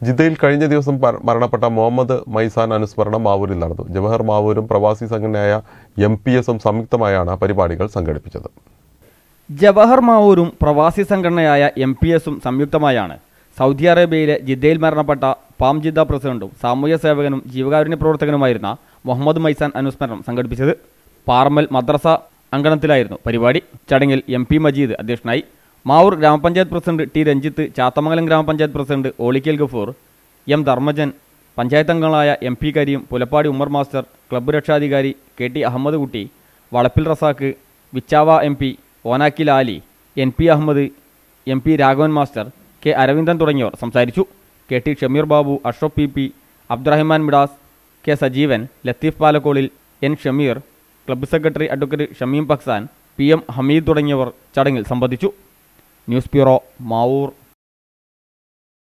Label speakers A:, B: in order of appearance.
A: ജിദ്ദയിൽ കഴിഞ്ഞ ദിവസം പ- മരണപ്പെട്ട മുഹമ്മദ് മൈസാൻ അനുസ്മരണം മാവൂരിൽ നടന്നു ജവഹർ മാവൂരും പ്രവാസി സംഘടനയായ എം പി എസും സംയുക്തമായാണ് പരിപാടികൾ സംഘടിപ്പിച്ചത്
B: ജവഹർ മാവൂരും പ്രവാസി സംഘടനയായ എം പി എസും സംയുക്തമായാണ് സൗദി അറേബ്യയിലെ ജിദ്ദയിൽ മരണപ്പെട്ട പാം ജിദ്ദ പ്രസിഡന്റും സാമൂഹ്യ സേവകനും ജീവകാരുണ്യ പ്രവർത്തകനുമായിരുന്ന മുഹമ്മദ് മൈസാൻ അനുസ്മരണം സംഘടിപ്പിച്ചത് പാർമൽ മദ്രസ അങ്കണത്തിലായിരുന്നു പരിപാടി ചടങ്ങിൽ എം പി മജീദ് അധ്യക്ഷനായി മാവൂർ ഗ്രാമപഞ്ചായത്ത് പ്രസിഡന്റ് ടി രഞ്ജിത്ത് ചാത്തമംഗലം ഗ്രാമപഞ്ചായത്ത് പ്രസിഡന്റ് ഓളിക്കൽ ഗഫൂർ എം ധർമ്മജൻ പഞ്ചായത്ത് അംഗങ്ങളായ M P Kareem Pulappadi Ummer master club രക്ഷാധികാരി K T Ahammed Kutty Valappil Razak Vichava M P Onakkil Ali N P Ahammed M P Raghavan master K Aravindan തുടങ്ങിയവർ സംസാരിച്ചു K T Shameer Babu Ashraf P P Abdurahman Midas K Sajeevan Latheef Palakkolil N Shameer club secretary advocate Shameem Paksan P M Hameed തുടങ്ങിയവർ ചടങ്ങിൽ സംബന്ധിച്ചു ന്യൂസ് ബ്യൂറോ മാവൂർ